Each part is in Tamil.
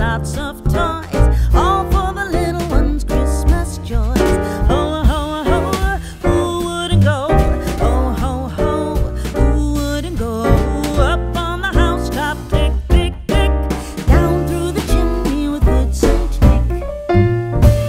lots of toys, all for the little ones' Christmas joys. Ho, ho, ho, who wouldn't go? Ho, ho, ho, who wouldn't go? Up on the housetop, click, click, click, down through the chimney with good Saint Nick.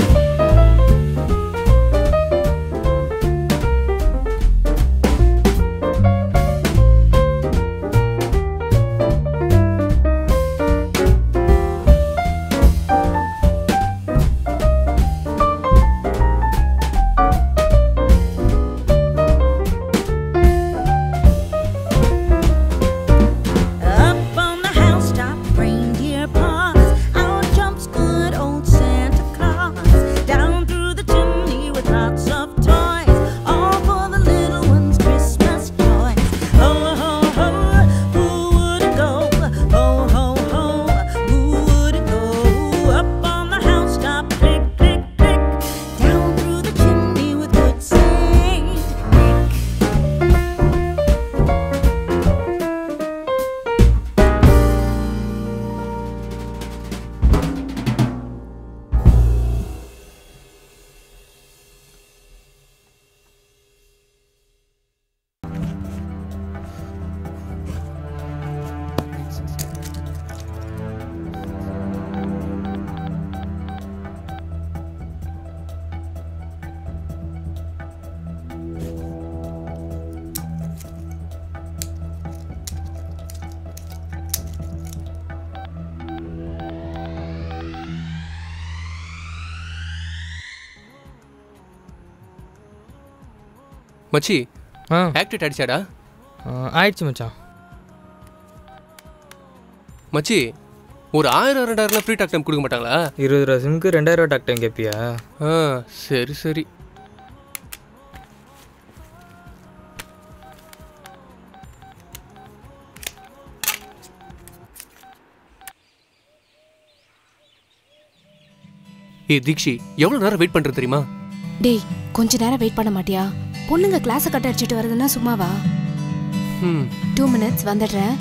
Up on the housetop, reindeer paws. Out jumps good old Santa Claus. Down through the chimney with lots of toys. All for the little ones' Christmas joys. Ho, ho, ho, who wouldn't go? Ho, ho, ho, who wouldn't go? Up on the housetop, click, click, click. Down through the chimney with good Saint Nick. மச்சி ஆ ஆக்டிவேட் அடிச்சாடா ஆ, ஆயிடுச்சு மச்சான் மச்சி ஒரு ஆயிரம் ரெண்டாயிரம் ஃப்ரீ டாக் டைம் கொடுக்க மாட்டாங்களா இருபது ரூபா சிம்க்கு ரெண்டாயிரம் ரூபா டாக்டைம் கேட்பியா ஆ சரி சரி ஏ தீக்ஷி எவ்வளவு நேரம் வெயிட் பண்றது தெரியுமா டேய் கொஞ்ச நேரம் வெயிட் பண்ண மாட்டியா பொண்ணுங்க கிளாஸை கட்ட அடிச்சிட்டு வருதுன்னா சும்மாவா ம் டூ மினிட்ஸ் வந்துடுறேன்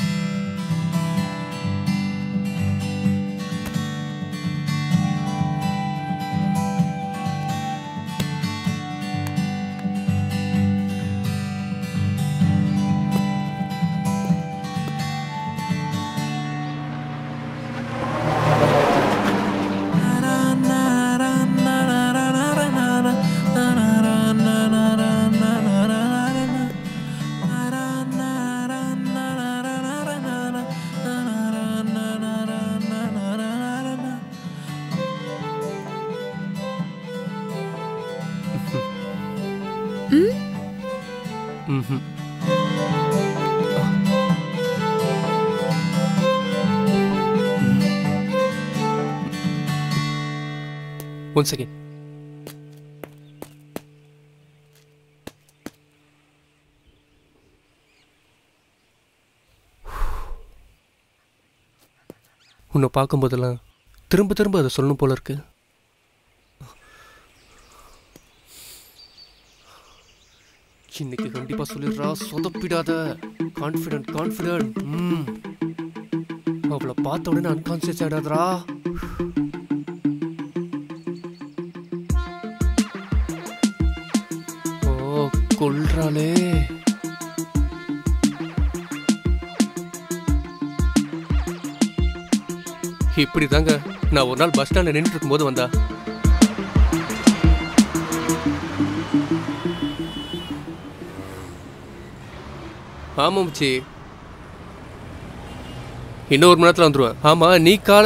ம்ஹும். ஒன் செகண்ட் உன்னை பார்க்கும்போதெல்லாம் திரும்ப திரும்ப அதை சொல்லணும் போல இருக்கு இன்னைக்கு கண்டிப்பா சொல்லிடுறா சொதப்பிடாத கான்ஃபிடென்ட் கான்ஃபிடென்ட் ம் அவளை பார்த்த உடனே அன்கான்சியஸ் ஆயிடாதரா ஓ கொல்றாளே இப்படி தாங்க நான் ஒரு நாள் பஸ் ஸ்டாண்ட்ல நின்றுட்டு இருக்கும்போது வந்தா ஆமா மச்சி இன்னும் ஒரு மணி நேரத்தில் வந்துருவேன் ஆமா நீ கால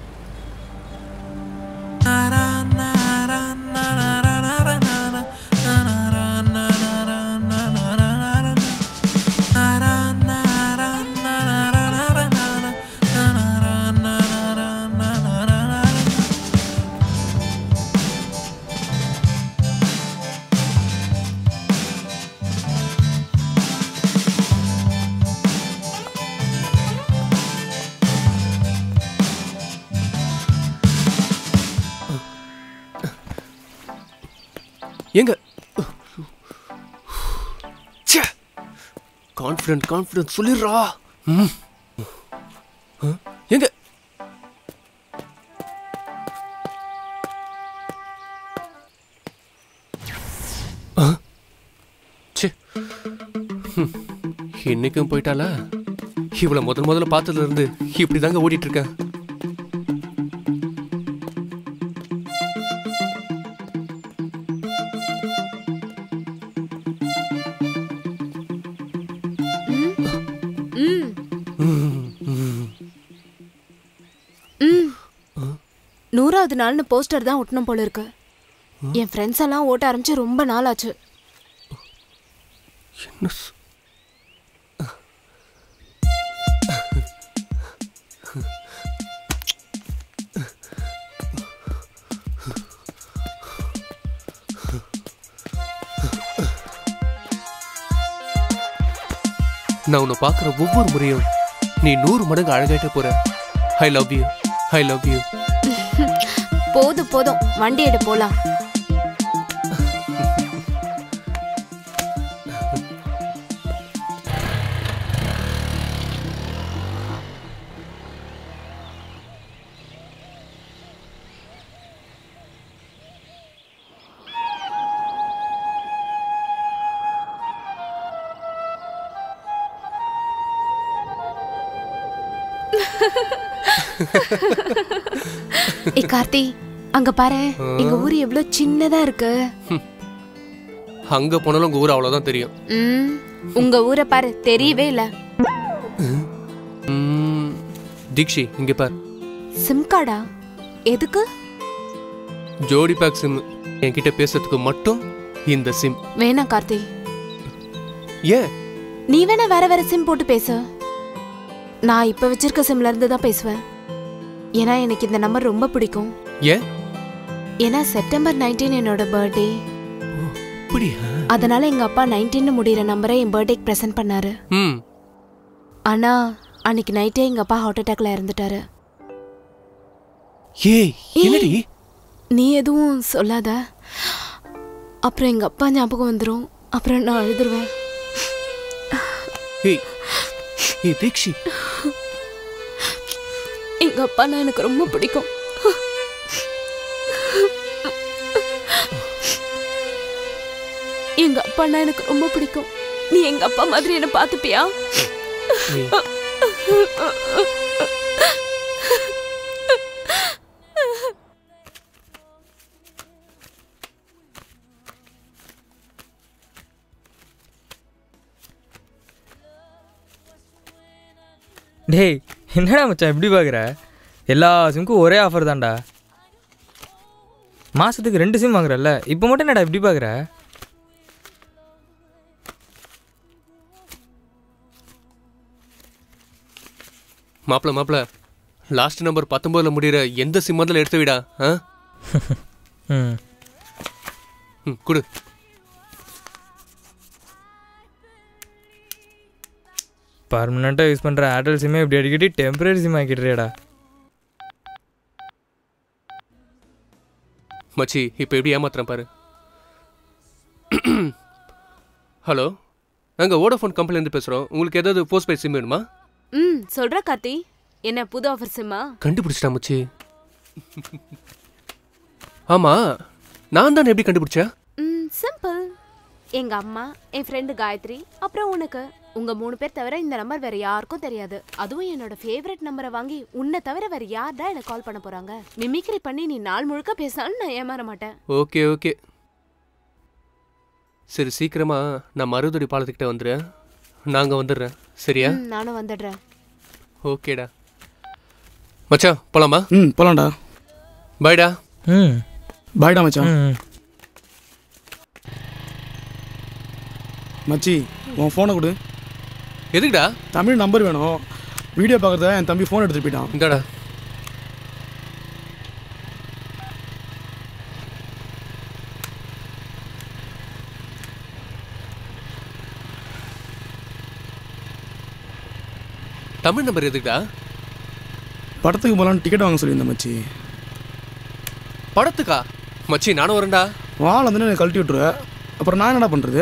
எங்க கான்ஃபிடென்ட் கான்ஃபிடென்ட் சொல்லிடுறா ம். ஆ, எங்க இன்னைக்கும் போயிட்டாளா இவளை முதல் முதல்ல பார்த்ததுல இருந்து இப்படி தாங்க ஓடிட்டு இருக்கேன் ம் ம் நூறாவது நாள்னு போஸ்டர் தான் ஒட்டணும் போல இருக்கு என் ஃப்ரெண்ட்ஸ் எல்லாம் ஓட்ட ஆரம்பிச்சு ரொம்ப நாள் ஆச்சு என்ன ஸ்- நான் உன்னை பார்க்குற ஒவ்வொரு முறையும் நீ நூறு மடங்கு அழகாயிட்டே போற I love you I love you போதும் போதும் வண்டி எடு போலாம் ஏ கார்த்தி அங்க பாரு எங்க ஊர் எவ்வளவு சின்னதா இருக்கு அங்க போனாலும் உங்க ஊர் அவ்வளவுதான் தெரியும் ம் உங்க ஊரை பாரு தெரியவே இல்ல ம், தீக்ஷி இங்க பார் சிம் கார்டா எதுக்கு ஜோடி பேக் சிம் என்கிட்ட பேசுறதுக்கு மட்டும் இந்த சிம் வேணாம் கார்த்தி ஏன் நீ வேணா வேற வேற சிம் போட்டு பேசு நான் இப்ப வச்சிருக்க சிம்ல இருந்து தான் பேசுவேன் ஏன்னா எனக்கு இந்த நம்பர் ரொம்ப பிடிக்கும் ஏன் ஏன்னா செப்டம்பர் 19 என்னோட பர்த்டே அப்படியா அதனால எங்க அப்பா 19 முடியிற நம்பரை என் பர்த்டேக்கு ப்ரெசென்ட் பண்ணாரு ம் ஆனா அன்னைக்கு நைட்டே எங்க அப்பா ஹார்ட் அட்டாக்ல இறந்துட்டாரு ஏய் என்னடி நீ எதுவும் சொல்லாத அப்புறம் எங்க அப்பா ஞாபகம் வந்துடும் அப்புறம் நான் அழுதுருவேன் ஏய் ஏய் தீக்ஷி எங்க அப்பானா எனக்கு ரொம்ப பிடிக்கும் எங்க அப்பானா எனக்கு ரொம்ப பிடிக்கும் நீ எங்க அப்பா மாதிரி என்ன பாத்துப்பியா ஏய், டேய் என்னடா மச்சான் எப்படி பார்க்குற எல்லா சிம்க்கும் ஒரே ஆஃபர் தான்டா மாதத்துக்கு ரெண்டு சிம் வாங்குறல்ல இப்போ மட்டும் என்னடா இப்படி பார்க்குற மாப்ள மாப்ள லாஸ்ட் நம்பர் பத்தொன்பதுல முடியிற எந்த சிம் அதில் எடுத்து விடா ஆ ம் ம் கொடு பர்மனெண்ட்டாக யூஸ் பண்ணுற ஏர்டெல் சிம்மே இப்படி அடிக்கடி டெம்பரரி சிம் ஆக்கிடுறியாடா மச்சி இப்போ எப்படி ஏமாத்துறேன் பாரு ஹலோ நாங்கள் வோடஃபோன் கம்பெனிலேருந்து பேசுகிறோம் உங்களுக்கு ஏதாவது போஸ்ட் பெய்ட் சிம் வேணுமா ம் சொல்ற கார்த்தி என்ன புது ஆஃபர் சிம்மா கண்டுபிடிச்சிட்டா மச்சி ஆமாம் நான் தான் எப்படி கண்டுபிடிச்சேன் ம் சிம்பிள் எங்க அம்மா என் ஃப்ரெண்டு காயத்ரி அப்புறம் உனக்கு உங்க மூணு பேர் தவிர இந்த நம்பர் வேற யாருக்கும் தெரியாது அதுவும் என்னோட ஃபேவரட் நம்பரை வாங்கி உன்னை தவிர வேற யார் தான் எனக்கு கால் பண்ண போறாங்க மிமிக்ரி பண்ணி நீ நாள் முழுக்க பேசினாலும் நான் ஏமாற மாட்டேன் ஓகே ஓகே சரி சீக்கிரமா நான் மருதுடி பாலத்துக்கிட்ட வந்துடுறேன் நாங்கள் வந்துடுறேன் சரியா ம், நானும் வந்துடுறேன் ஓகேடா மச்சான் போலாமா ம் போலாம்டா பாய்டா ம் பாய்டா மச்சான் ம் மச்சி உன் ஃபோனை கொடு எதுக்குடா தமிழ் நம்பர் வேணும் வீடியோ பார்க்கறத என் தம்பி ஃபோன் எடுத்துட்டு போயிட்டான் இந்தாடா தமிழ் நம்பர் எதுக்குடா படத்துக்கு போகலான்னு டிக்கெட் வாங்க சொல்லியிருந்தேன் மச்சி படத்துக்கா மச்சி நானும் வரேன்டா வால் வந்து எனக்கு கழட்டி விட்டுருவ அப்புறம் நான் என்னடா பண்ணுறது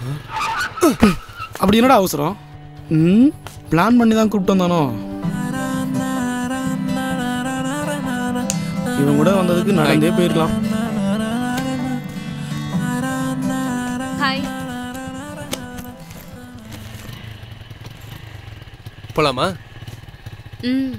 அப்படி என்னடா அவசரம் ம் பிளான் பண்ணி தான் கூப்பிட்டு வந்தானோ இவன் கூட வந்ததுக்கு நடந்தே போயிருக்கலாம் ஹாய் போலாமா ம்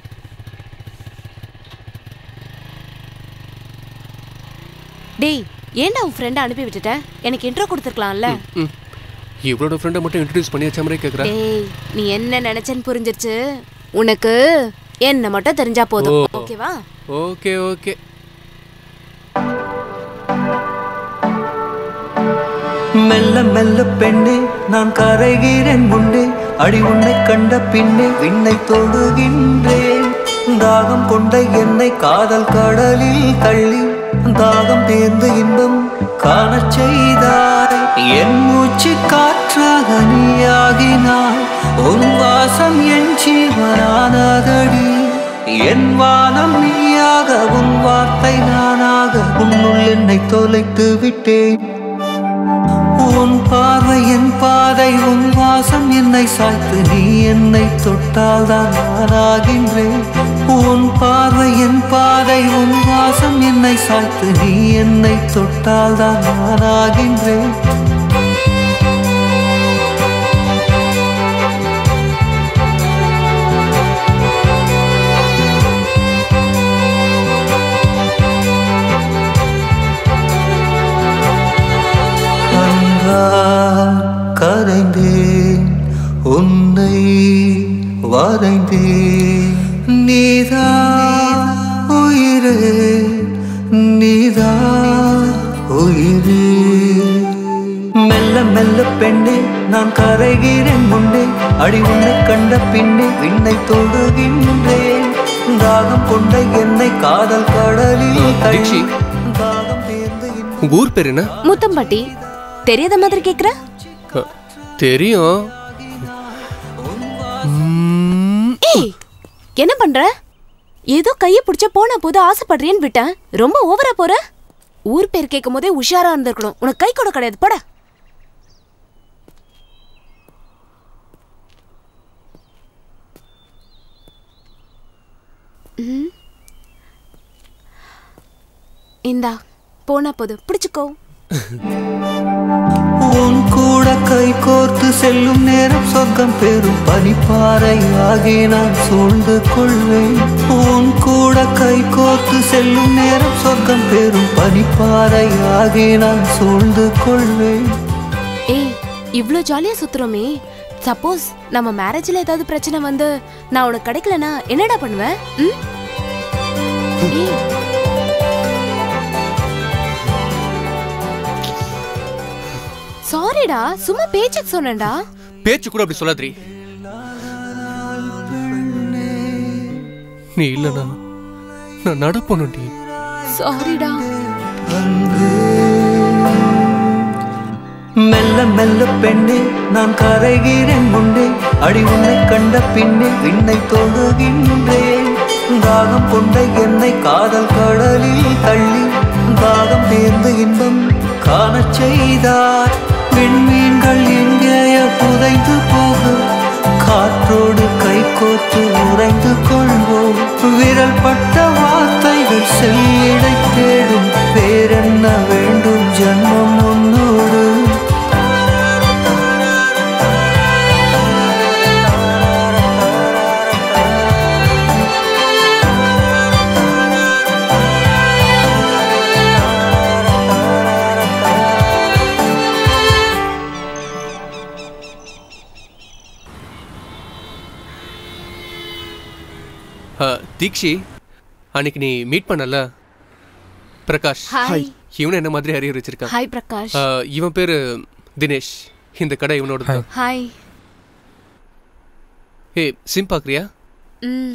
டேய் ஏன்டா உன் ஃப்ரெண்டை அனுப்பி விட்டுட்ட எனக்கு இன்ட்ரோ கொடுத்துருக்கலாம்ல ம் இவளோட ஃப்ரெண்டை மட்டும் இன்ட்ரடியூஸ் பண்ணி வச்ச மாதிரி கேட்குறேன் டேய் நீ என்ன நினைச்சேன்னு புரிஞ்சிருச்சு உனக்கு என்ன மட்டும் தெரிஞ்சா போதும் ஓ. ஓகேவா ஓகே ஓகே மெல்ல மெல்ல பெண்ணே நான் கரைகிறேன் முன்னே அடி உன்னை கண்ட பின்னே விண்ணை தொடுகின்றேன் தாகம் கொண்ட என்னை காதல் கடலில் தள்ளி தாகம் தேர்ந்து இன்பம் காணச் செய்தாய் என் மூச்சு காற்றாக நீயாகினாய் உன் வாசம் என் ஜீவனானதடி என் வானம் நீயாக உன் வார்த்தை நானாக உன்னுள் என்னை தொலைத்து விட்டேன் உன் பார்வை என் பாதை உன் வாசம் என்னை சாய்த்து நீ என்னை தொட்டால் தான் நானாகின்றேன் உன் பார்வை என் பாதை உன் வாசம் என்னை சாய்த்து நீ என்னை தொட்டால் தான் நானாகின்றேன் அன்றால் கரைந்தேன் உன்னை வரைந்தேன் நீதான் உயிரே நீதான் உயிரே மெல்ல மெல்ல பெண்ணே நான் கரைகிறேன் முன்னே அடி உன்னை கண்ட பின்னே விண்ணை தொடுகின்றேன் தாகம் கொண்ட என்னை காதல் கடலில் தள்ளி தீக்ஷி. தாகம் தேர்ந்து இன்னும் உங்கள் ஊர் பேர் என்ன முத்தம்பட்டி தெரியாத மாதிரி கேக்குற அ, தெரியும் ம், ஏய் என்ன பண்ற ஏதோ கைய பிடிச்ச போன போது ஆசைப்படுறேன்னு விட்டேன் ரொம்ப ஓவரா போற ஊர் பேர் கேட்கும் போதே உஷாரா இருந்திருக்கணும் உனக்கு கை கூட கிடையாது போட ம். இந்தா போனா போது பிடிச்சுக்கோ உன் கூட கை கோர்த்து செல்லும் நேரம் சொர்க்கம் பெறும் பனிப்பாறையாகி நான் சூழ்ந்து கொள்வேன் உன் கூட கை கோர்த்து செல்லும் நேரம் சொர்க்கம் பெறும் பனிப்பாறையாகி நான் சூழ்ந்து கொள்வேன் ஏய் இவ்ளோ ஜாலியா சுத்துறோமே சப்போஸ் நம்ம மேரேஜ்ல ஏதாவது பிரச்சனை வந்து நான் உனக்கு கிடைக்கலனா என்னடா பண்ணுவேன் ம்? ஏய், சாரிடா சும்மா பேச்சுக்கு சொன்னேன்டா பேச்சு கூட அப்படி சொல்லாதிரி நீ இல்லைனா நான் நடப்பணும்டி சாரிடா மெல்ல மெல்ல பெண்ணே நான் கரைகிறேன் முன்னே அடி உன்னை கண்ட பின்னே விண்ணை தொடுகின்றேன் தாகம் கொண்ட என்னை காதல் கடலில் தள்ளி தாகம் தேர்ந்து இன்பம் காணச் செய்தார் விண்மீன்கள் எங்கேய புதைந்து போக காற்றோடு கை கோர்த்து உறைந்து கொள்வோம் விரல் பட்ட வார்த்தைகள் செல்லிடை தேடும் வேறென்ன வேண்டும் ஜன்மம் உன்னோடு அ, தீக்ஷி அன்னைக்கு நீ மீட் பண்ணல பிரகாஷ் ஹாய் இவன் என்ன மாதிரி அறிய வச்சிருக்கான் ஹாய் பிரகாஷ் அ, இவன் பேரு தினேஷ் இந்த கடை இவனோட தான் ஹாய் ஏ சிம் பாக்குறியா ம்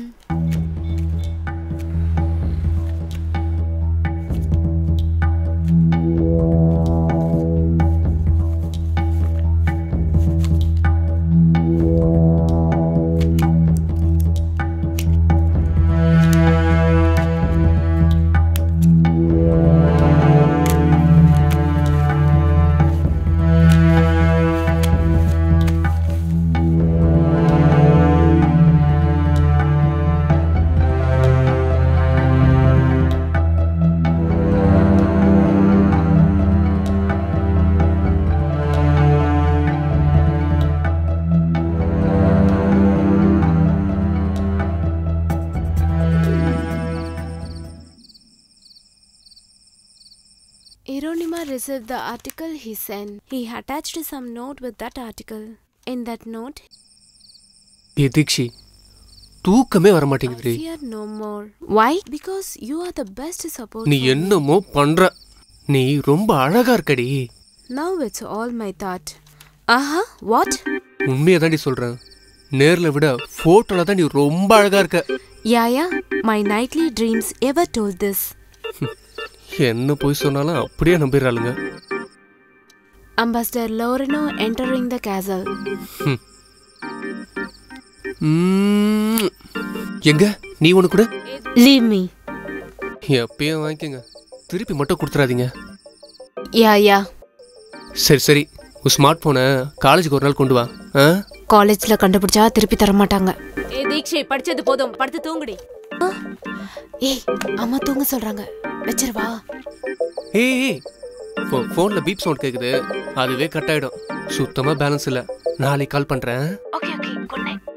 Arunima received the article he sent. He attached some note with that article. In that note, ஏ தீக்ஷி தூக்கமே வர I மாட்டேங்குதுடி fear no more. Why? Because you are the best support. நீ for me. என்னமோ பண்ற நீ ரொம்ப அழகா இருக்கடி Now it's all my thought. Aha, what? உண்மையை தாண்டி சொல்றேன் நேர்ல விட போட்டோல தான் நீ ரொம்ப அழகா இருக்க Yeah, yeah. My nightly dreams ever told this. என்ன போய் சொன்னாலும் அப்படியே நம்பிடுறாளுங்க Ambassador Loreno entering the castle. ம்ம். எங்க நீ ஒண்ணு கூட Leave me. எப்பயும் வாங்கிக்கோங்க திருப்பி மட்டும் கொடுத்துறாதீங்க Yeah, yeah. சரி சரி உன் ஸ்மார்ட் போனை காலேஜுக்கு ஒரு நாள் கொண்டு வா ஆ காலேஜ்ல கண்டுபிடிச்சா திருப்பி தர மாட்டாங்க ஏ தீக்ஷி படிச்சது போதும் படுத்து தூங்குடி ஏய் அம்மா தூங்க சொல்றாங்க வச்சிருவா ஏய் ஏய் ஃபோ- ஃபோன்ல பீப் சவுண்ட் கேக்குது அதுவே கட் ஆயிடும் சுத்தமா பேலன்ஸ் இல்ல நாளைக்கு கால் பண்றேன் okay okay good night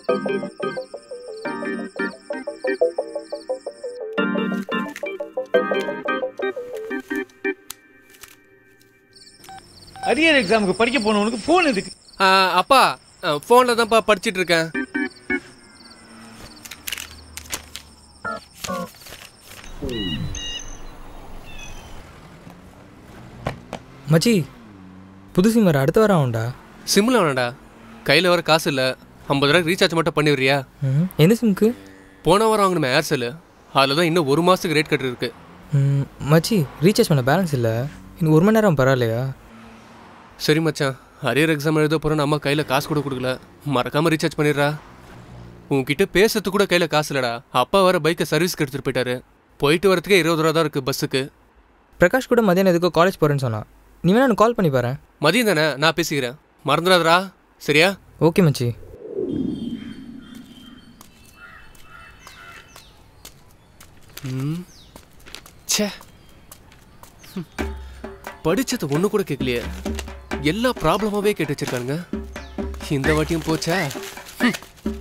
arrear எக்ஸாமுக்கு படிக்க போனவனுக்கு ஃபோன் எதுக்கு ஆ, அப்பா ஃபோன்ல தான்ப்பா படிச்சிட்டு இருக்கேன் மச்சி புது சிம் வர அடுத்த வாரம் ஆகும்டா சிம்ல வேணாடா கையில வர காசு இல்ல ஐம்பது ரூபாய் ரீசார்ஜ் மட்டும் பண்ணிடுறியா ம் எந்த சிம்க்கு போன வாரம் வாங்கின ஏர்செல் அதில் தான் இன்னும் ஒரு மாசத்துக்கு ரேட் கட்டு இருக்கு ம், மச்சி ரீசார்ஜ் பண்ண பேலன்ஸ் இல்லை இன்னும் ஒரு மணி நேரம் பரவாயில்லையா சரி மச்சான் அரியர் எக்ஸாம் எழுத போகிறேன் அம்மா கையில் காசு கூட கொடுக்கல மறக்காம ரீசார்ஜ் பண்ணிடுறா உன்கிட்ட பேசுறதுக்கு கூட கையில் காசு இல்லடா அப்பா வர பைக்கை சர்வீஸ்க்கு எடுத்துகிட்டு போயிட்டாரு போயிட்டு வரதுக்கே இருபது ரூபா தான் இருக்குது பஸ்ஸுக்கு பிரகாஷ் கூட மதியானம் எதுக்கோ காலேஜ் போகிறேன்னு சொன்னான் நீ வேணா எனக்கு கால் பண்ணி பாரு மதியம் தானே நான் பேசிக்கிறேன் மறந்துடாதடா சரியா ஓகே மச்சி ச்சே ஹம். படிச்சது ஒன்று கூட கேட்கலையே எல்லா ப்ராப்ளமாகவே கேட்டு வச்சிருக்கானுங்க இந்த வாட்டியும் போச்சா ஹம்.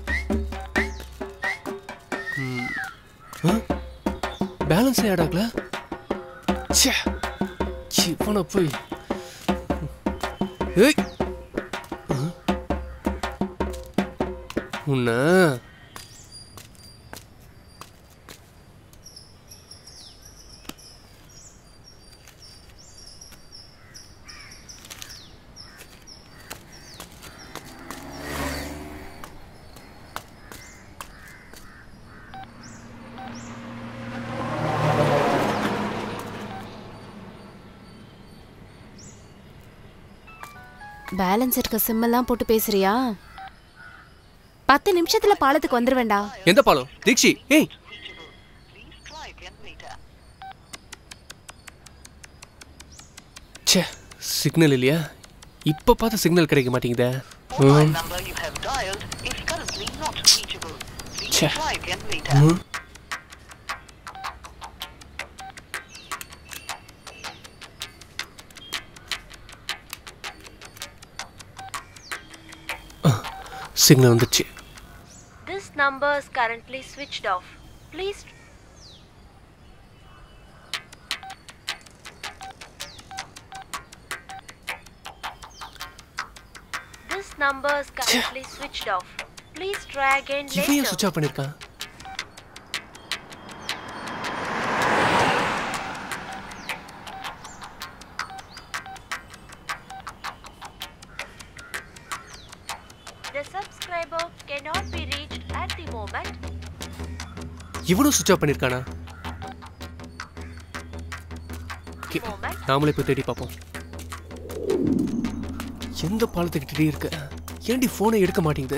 ம். ஆ? பேலன்ஸே ஆட் ஆகல ச்சே இவனை போய் ஏய் ஆ? உன்னை பேலன்ஸ் இருக்க சிம் எல்லாம் போட்டு பேசுறியா பத்து நிமிஷத்துல பாலத்துக்கு வந்துருவேண்டா எந்த பாலம் தீக்ஷி ஏய் ச்சே சிக்னல் இல்லையா இப்ப பார்த்த சிக்னல் கிடைக்க மாட்டேங்குதே ம். ச்சே. ம். ஆ, சிக்னல் வந்துச்சு This number is currently switched off. Please This number is currently switched off. Please try again இவன் ஏன் later. சுவிச் ஆஃப் பண்ணிருக்கான் The subscriber cannot be reached at the moment. இவனும் சுவிச் ஆஃப் பண்ணிருக்கானா Okay, Moment. நாமளே போய் தேடி பார்ப்போம் எந்த பாலத்துக்கிட்டே இருக்க ஏன்டி போனை எடுக்க மாட்டேங்குது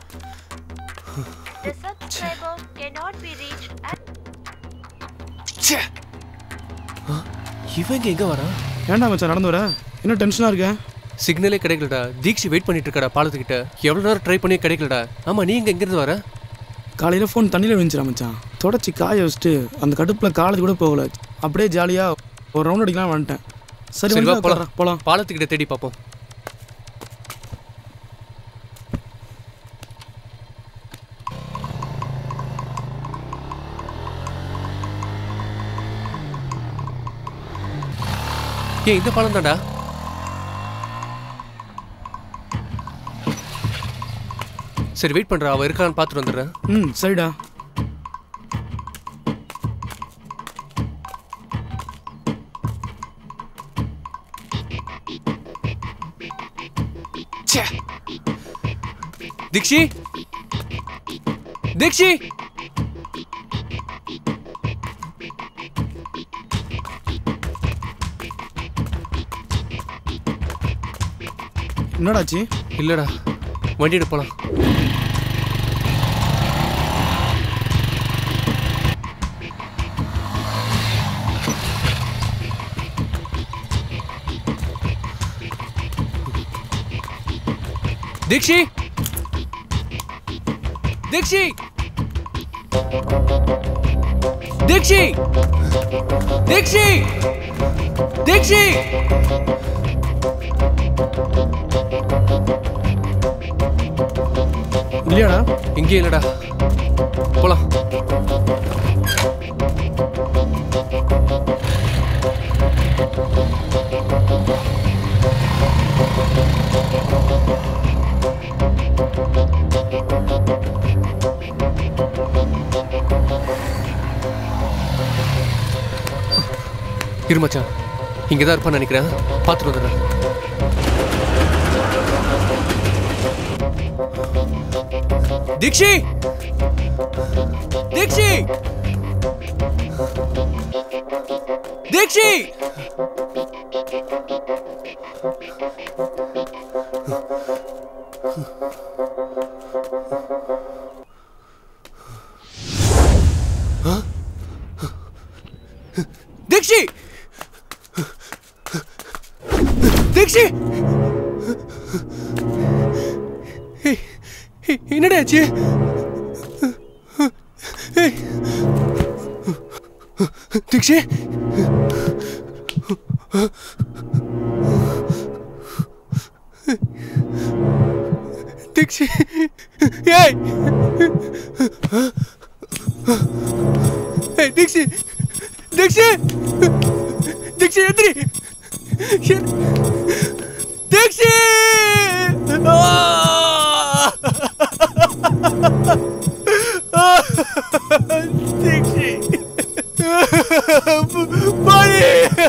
The subscriber cannot be reached at ச்சே. ஆ, இவங்க எங்க வரான் ஏன்டா மச்சான் நடந்து வர என்ன டென்ஷனாக இருக்க சிக்னலே கிடைக்கலடா தீக்ஷி வெயிட் பண்ணிட்டு இருக்கடா பாலத்துக்கிட்ட எவ்வளவு நேரம் ட்ரை பண்ணி கிடைக்கலடா ஆமா நீ எங்க எங்கிருந்து வர காலையில் ஃபோன் தண்ணியில் விழுந்துச்சுடா மச்சான் தொடச்சி காய வச்சுட்டு அந்த கடுப்பில் காலேஜ் கூட போகல அப்படியே ஜாலியாக ஒரு ரவுண்ட் அடிக்கலாம் வந்துட்டேன் சரி சரி வா வந்து போலாம் போகலாம் பாலத்துக்கிட்ட தேடி பார்ப்போம் ஏன் இந்த பாலம் தான்டா சரி வெயிட் பண்றா அவ இருக்கான்னு பார்த்துட்டு வந்துடுறேன் ம் சரிடா தீக்ஷி தீக்ஷி என்னடாச்சு இல்லடா வண்டி எடு போலாம் தீக்ஷி தீக்ஷி தீக்ஷி தீக்ஷி தீக்ஷி இல்லையாடா இங்கே இல்லடா போலாம் இரு மச்சான் இங்கே தான் இருப்பான்னு நினைக்கிறேன் பார்த்துட்டு வந்துடுறேன் தீக்ஷி தீக்ஷி தீக்ஷி தீக்ஷி தீக்ஷி ஏய், ஏய், என்னடா ஆச்சு ஏய். தீக்ஷி தீக்ஷி ஏய் ஏய் தீக்ஷி தீக்ஷி தீக்ஷி எந்திரி எ- தீக்ஷி தீக்ஷி பாடி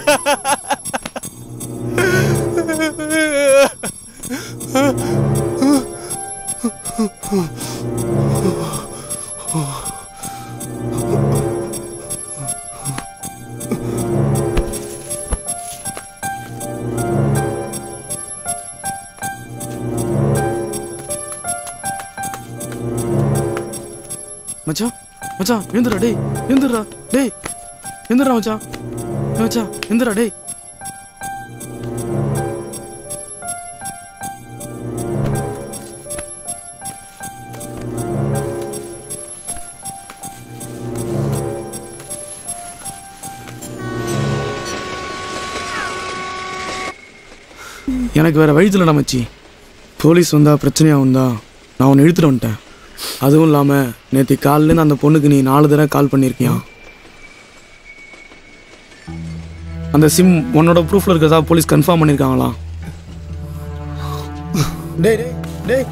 மச்சான் மச்சான் எழுந்துடா டேய் எழுந்துடுறா டேய் எழுந்துடுறா மச்சான் ஏய் மச்சான் எழுந்துடா டேய் எனக்கு வேற வழி தெரியலடா மச்சி போலீஸ் வந்தா பிரச்சனையாக தான் நான் உன்னை இழுத்துட்டு வந்துட்டேன் அதுவும் இல்லாமல் நேற்று காலிலேருந்து அந்த பொண்ணுக்கு நீ நாலு தடவை கால் பண்ணியிருக்கியா அந்த சிம் உன்னோட ப்ரூஃபில் இருக்கிறதா போலீஸ் கன்ஃபார்ம் பண்ணியிருக்காங்களா டேய் டேய் டேய்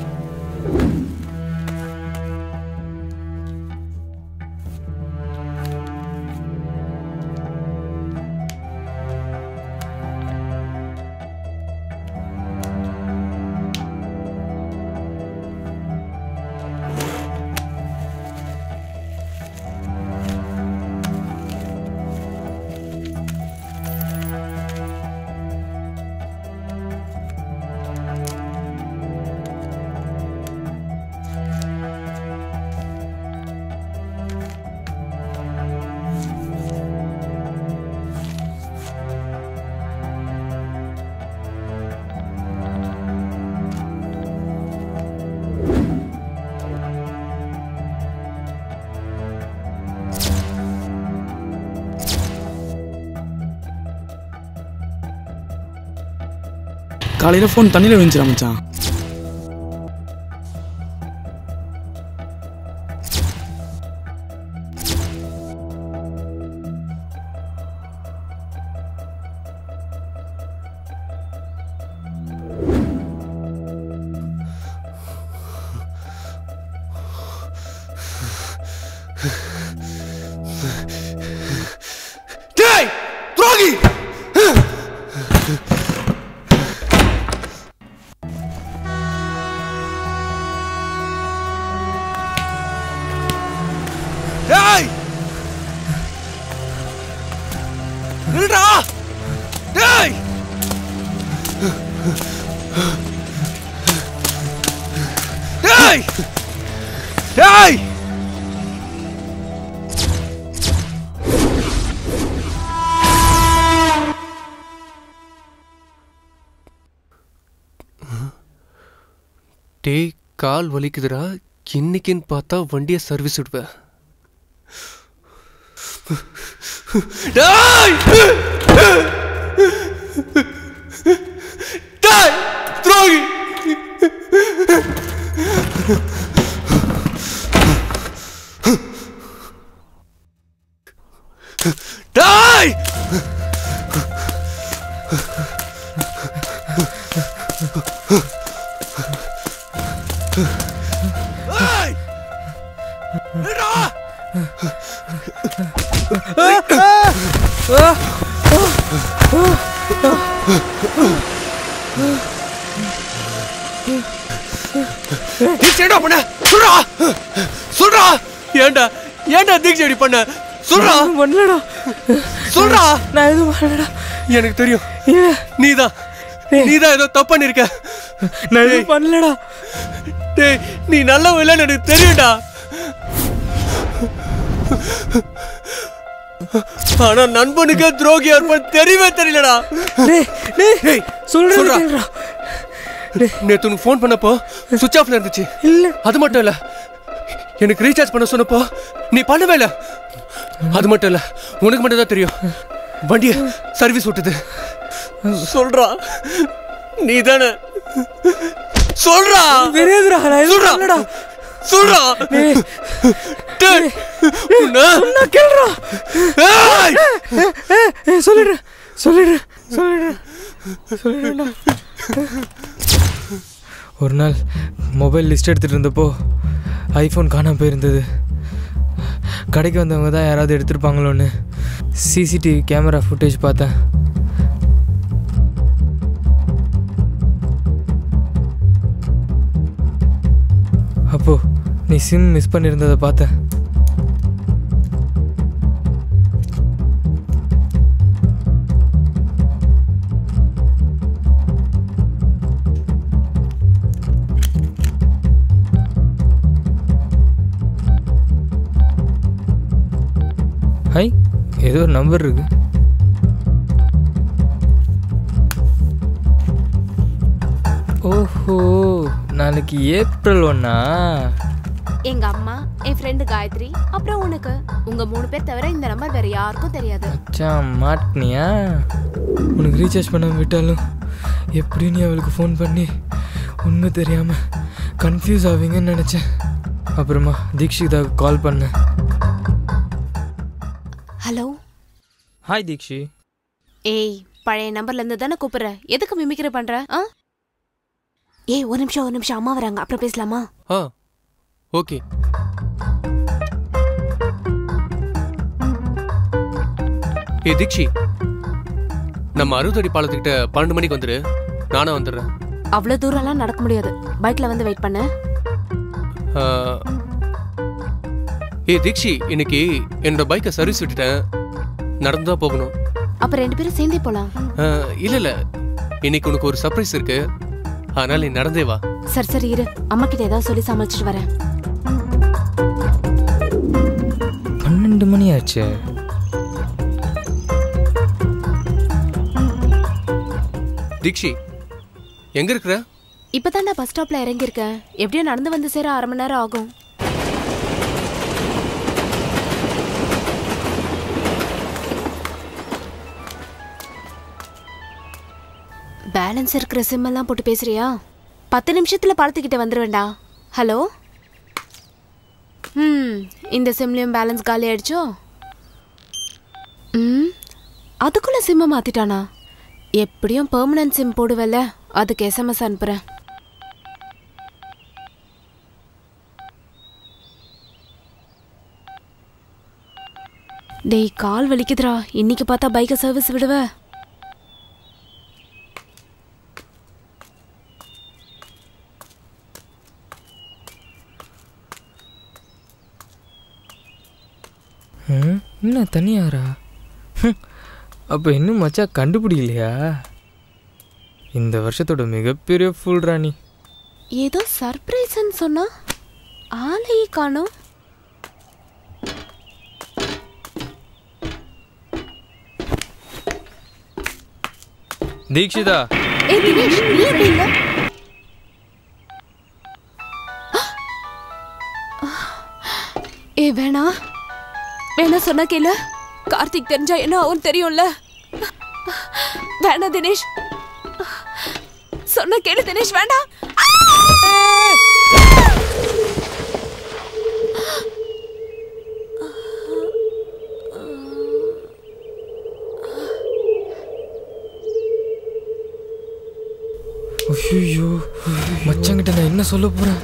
காலையில் ஃபோன் தண்ணியில் விழுந்துச்சா மச்சான் டேய் துரோகி டேய் நில்றா டேய் டேய் டேய் டேய் கால் வலிக்குதுடா இன்னைக்குன்னு பார்த்தா வண்டியை சர்வீஸ் விடுவேன் டேய் டேய் துரோகி டேய் டேய் நில்றா தீட்சை என்ன பண்ண சொல்றா சொல்றா ஏன்டா ஏன்டா தீட்சை இப்படி பண்ண சொல்றா பண்ணலடா சொல்றா நான் எதுவும் பண்ணலடா எனக்கு தெரியும் இல்ல நீதான் நீதான் ஏதோ தப்பு பண்ணிருக்க நான் எதுவும் பண்ணலடா டேய் நீ நல்லவன் இல்லைன்னு எனக்கு தெரியும்டா ஆனா நண்பனுக்கு துரோகியா இருப்பான் தெரியவே தெரியலடா டேய் டேய் டேய் சொல்றா சொல்றா. கேளுடா நேத்து உனக்கு ஃபோன் பண்ணப்போ சுவிட்ச் ஆஃப்ல இருந்துச்சு இல்ல அது மட்டும் இல்ல எனக்கு ரீசார்ஜ் பண்ண சொன்னப்போ நீ பண்ணவே இல்ல அது மட்டும் இல்ல உனக்கு மட்டும் தான் தெரியும் வண்டிய சர்வீஸ் விட்டுது சொல்றா நீ தானே சொல்றா தெரியாதுடா நான் எதுவும் சொல்றா பண்ணலடா சொல்றா டேய் உன்னை நான் கேளுடா ஏய்! ஏய் சொல்லிடுறேன் சொல்லிடுறேன் சொல்லிடுறேன் சொல்லிடுறேன்டா ஒரு நாள் மொபைல் லிஸ்ட் எடுத்துகிட்டு இருந்தப்போ ஐஃபோன் காணாம போயிருந்தது கடைக்கு வந்தவங்க தான் யாராவது எடுத்திருப்பாங்களோன்னு சிசிடிவி கேமரா ஃபுட்டேஜ் பார்த்தேன் அப்போ நீ சிம் மிஸ் பண்ணியிருந்ததை பார்த்தேன் ஹை ஏதோ ஒரு நம்பர் இருக்கு ஓஹோ நாளைக்கு ஏப்ரல் ஒன்னா எங்க அம்மா என் ஃப்ரெண்டு காயத்ரி அப்புறம் உனக்கு உங்க மூணு பேர் தவிர இந்த நம்பர் வேற யாருக்கும் தெரியாது மச்சான் மாட்டினியா உனக்கு ரீசார்ஜ் பண்ண விட்டாலும் எப்படி நீ அவளுக்கு ஃபோன் பண்ணி உண்மை தெரியாமல் கன்ஃபியூஸ் ஆவீங்கன்னு நினச்சேன் அப்புறமா தீக்ஷிதாவுக்கு கால் பண்ணேன் ஹலோ ஹாய் தீக்ஷி ஏய் பழைய நம்பர்ல இருந்து தானே கூப்பிடுற எதுக்கு மிமிக்ரி பண்ற ஆ ஏய் ஒரு நிமிஷம் ஒரு நிமிஷம் அம்மா வராங்க அப்புறம் பேசலாமா ஆ ஓகே ஏ தீக்ஷி நம்ம அறுபத்தடி பாலத்துக்கிட்ட பன்னெண்டு மணிக்கு வந்துரு நானும் வந்துடுறேன் அவ்வளவு தூரம்லாம் நடக்க முடியாது பைக்ல வந்து வெயிட் பண்ணு ஆ, ஏ தீக்ஷி இன்னைக்கு என்னோட பைக்கை சர்வீஸ் விட்டுட்டேன் நடந்து தான் போகணும் அப்ப ரெண்டு பேரும் சேர்ந்தே போலாம் ஆ, இல்ல இல்ல இன்னைக்கு உனக்கு ஒரு சர்ப்ரைஸ் இருக்கு அதனால நீ நடந்தே வா சரி சரி இரு அம்மா கிட்ட ஏதாவது சொல்லி சமைச்சிட்டு வரேன் பன்னெண்டு மணி ஆச்சு தீக்ஷி எங்க இருக்கிற இப்பதான்டா பஸ் ஸ்டாப்ல இறங்கியிருக்கேன் எப்படியும் நடந்து வந்து சேர அரை மணி நேரம் ஆகும் பேலன்ஸ் இருக்கிற சிம் எல்லாம் போட்டு பேசுறியா பத்து நிமிஷத்துல பாலத்துக்கிட்ட வந்துருவேன்டா ஹலோ ம் இந்த சிம்லயும் பேலன்ஸ் காலி ஆயிடுச்சோ ம் அதுக்குள்ள சிம்மை மாத்திட்டானா எப்படியும் பெர்மனன்ட் சிம் போடுவல்ல அதுக்கு எஸ்எம்எஸ் அனுப்புறேன் டேய் கால் வலிக்குதுடா இன்னைக்கு பார்த்தா பைக்கை சர்வீஸ் விடுவ ம், என்ன தனியாரா ஹம், அப்போ இன்னும் மச்சா கண்டுபிடிக்கலையா இந்த வருஷத்தோட மிகப்பெரிய ஃபுல் ராணி ஏதோ சர்ப்ரைஸ்ன்னு சொன்னா ஆளையே காணோம் தீக்ஷிதா ஏ தினேஷ் நீ எப்படி இல்ல ஏ வேணா வேணா சொன்னா கேளு கார்த்திக் தெரிஞ்சா என்ன ஆகும் தெரியும்ல வேணா தினேஷ் சொன்ன கேளு தினேஷ் வேண்டாம் ஐயோ மச்சாங்கிட்ட நான் என்ன சொல்ல போறேன்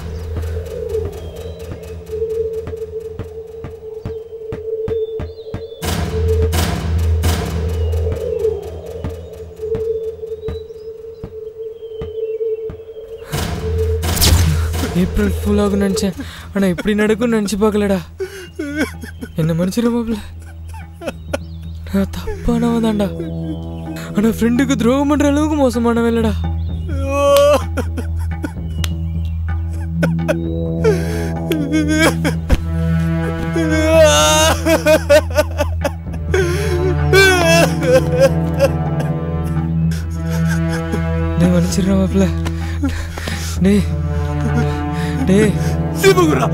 ஏப்ரல் ஃபுல் ஆகும் நினச்சேன் ஆனால் இப்படி நடக்கும்னு நினச்சி பார்க்கலடா என்ன மன்னிச்சிட மாப்பிள்ள நான் தப்பானவன் தான்டா ஆனால் ஃப்ரெண்டுக்கு துரோகம் பண்ணுற அளவுக்கு மோசமானவன் இல்லடா டேய் மன்னிச்சிடுறா மாப்பிள்ள டேய் டேய் சிவகுரா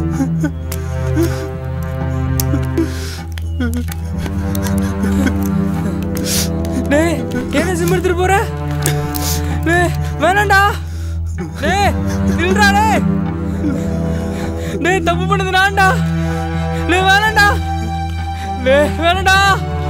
டேய் என்ன சிம் எடுத்துட்டு போற டேய் வேணாம்டா டேய் நில்றா டேய் டேய் தப்பு பண்ணது நான்டா டேய் வேணாம்டா டேய் வேணாம்டா